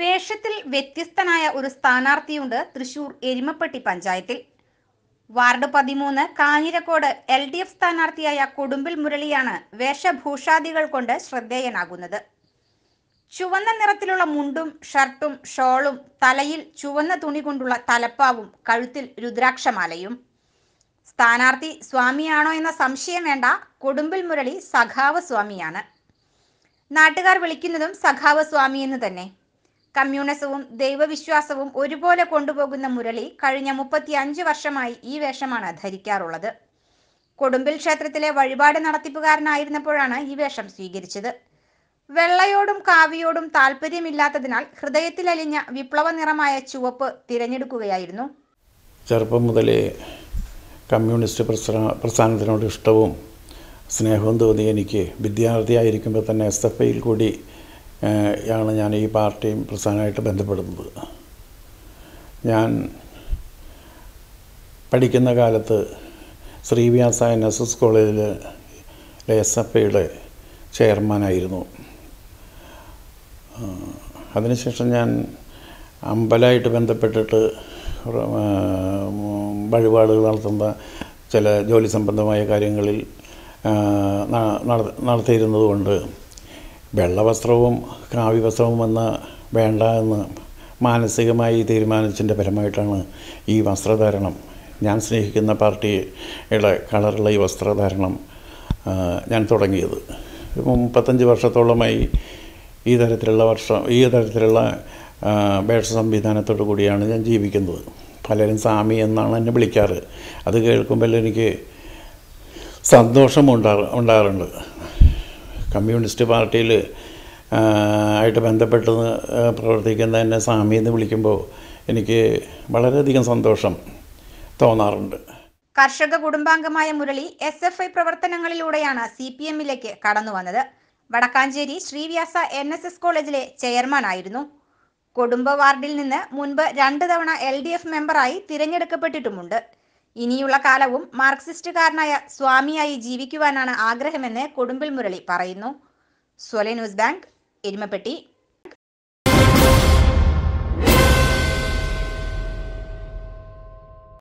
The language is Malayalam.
വേഷത്തിൽ വ്യത്യസ്തനായ ഒരു സ്ഥാനാർത്ഥിയുണ്ട് തൃശൂർ എരുമപ്പെട്ടി പഞ്ചായത്തിൽ വാർഡ് പതിമൂന്ന് കാഞ്ഞിരക്കോട് എൽ ഡി എഫ് സ്ഥാനാർത്ഥിയായ കൊടുമ്പിൽ മുരളിയാണ് വേഷഭൂഷാദികൾ കൊണ്ട് ശ്രദ്ധേയനാകുന്നത് ചുവന്ന നിറത്തിലുള്ള മുണ്ടും ഷർട്ടും ഷോളും തലയിൽ ചുവന്ന തുണി കൊണ്ടുള്ള തലപ്പാവും കഴുത്തിൽ രുദ്രാക്ഷമാലയും സ്ഥാനാർത്ഥി സ്വാമിയാണോ എന്ന സംശയം വേണ്ട കൊടുമ്പിൽ മുരളി സഖാവ് സ്വാമിയാണ് നാട്ടുകാർ വിളിക്കുന്നതും സഖാവ് സ്വാമി എന്ന് തന്നെ കമ്മ്യൂണിസവും ദൈവവിശ്വാസവും ഒരുപോലെ കൊണ്ടുപോകുന്ന മുരളി കഴിഞ്ഞ മുപ്പത്തി അഞ്ച് വർഷമായി ഈ വേഷമാണ് ധരിക്കാറുള്ളത് കൊടുമ്പിൽ ക്ഷേത്രത്തിലെ വഴിപാട് നടത്തിപ്പുകാരനായിരുന്നപ്പോഴാണ് ഈ വേഷം സ്വീകരിച്ചത് വെള്ളയോടും കാവിയോടും താല്പര്യമില്ലാത്തതിനാൽ ഹൃദയത്തിലലിഞ്ഞ വിപ്ലവ നിറമായ ചുവപ്പ് തിരഞ്ഞെടുക്കുകയായിരുന്നു ചെറുപ്പം മുതലേ കമ്മ്യൂണിസ്റ്റ് പ്രസ്ഥാ പ്രസ്ഥാനത്തിനോട് ഇഷ്ടവും സ്നേഹവും തോന്നി എനിക്ക് വിദ്യാർത്ഥിയായിരിക്കുമ്പോൾ തന്നെ എസ് എഫ് ഐയിൽ കൂടി ഏഹ്, ആണ് ഞാൻ ഈ പാർട്ടിയും പ്രസ്ഥാനമായിട്ട് ബന്ധപ്പെടുന്നത് ഞാൻ പഠിക്കുന്ന കാലത്ത് ശ്രീവ്യാസ എൻ എസ് എസ് കോളേജിൽ എസ് എഫ് ഐയുടെ ചെയർമാനായിരുന്നു ആ, അതിനുശേഷം ഞാൻ അമ്പലമായിട്ട് ബന്ധപ്പെട്ടിട്ട് ഒരു, ആ, ഉം, വഴിപാടുകൾ നടത്തുന്ന ചില ജോലി സംബന്ധമായ കാര്യങ്ങളിൽ ആ, ന- നട- നടത്തിയിരുന്നത് കൊണ്ട് വെള്ളവസ്ത്രവും കാവ്യവസ്ത്രവും എന്ന വേണ്ട എന്ന് മാനസികമായി തീരുമാനിച്ചതിൻ്റെ ഫലമായിട്ടാണ് ഈ വസ്ത്രധാരണം ഞാൻ സ്നേഹിക്കുന്ന പാർട്ടിയുടെ കളറുള്ള ഈ വസ്ത്രധാരണം ആ, ഞാൻ തുടങ്ങിയത് ഇപ്പം മുപ്പത്തഞ്ച് വർഷത്തോളമായി ഈ തരത്തിലുള്ള വർഷം ഈ തരത്തിലുള്ള ആ, വേഷ സംവിധാനത്തോടു കൂടിയാണ് ഞാൻ ജീവിക്കുന്നത് പലരും സ്വാമി എന്നാണ് എന്നെ വിളിക്കാറ് അത് കേൾക്കുമ്പോൾ എനിക്ക് സന്തോഷം ഉണ്ടാ ഉണ്ടാകാറുണ്ട് കമ്മ്യൂണിസ്റ്റ് പാർട്ടിയിൽ ആയിട്ട് ബന്ധപ്പെട്ട് ആ, പ്രവർത്തിക്കുന്ന എന്നെ സ്വാമി എന്ന് വിളിക്കുമ്പോൾ എനിക്ക് വളരെയധികം സന്തോഷം തോന്നാറുണ്ട് കർഷക കുടുംബാംഗമായ മുരളി എസ് എഫ് ഐ പ്രവർത്തനങ്ങളിലൂടെയാണ് സി പി എമ്മിലേക്ക് കടന്നു വന്നത് Vadakkanchery Sreevyasa N S S കോളേജിലെ ചെയർമാൻ ആയിരുന്നു കൊടുമ്പ വാർഡിൽ നിന്ന് മുൻപ് രണ്ട് തവണ എൽ ഡി എഫ് മെമ്പറായി തിരഞ്ഞെടുക്കപ്പെട്ടിട്ടുമുണ്ട് ഇനിയുള്ള കാലവും മാർക്സിസ്റ്റുകാരനായ സ്വാമിയായി ജീവിക്കുവാനാണ് ആഗ്രഹമെന്ന് കൊടുമ്പിൽ മുരളി പറയുന്നു സ്വലെ ന്യൂസ് ബാങ്ക് എരുമപ്പെട്ടി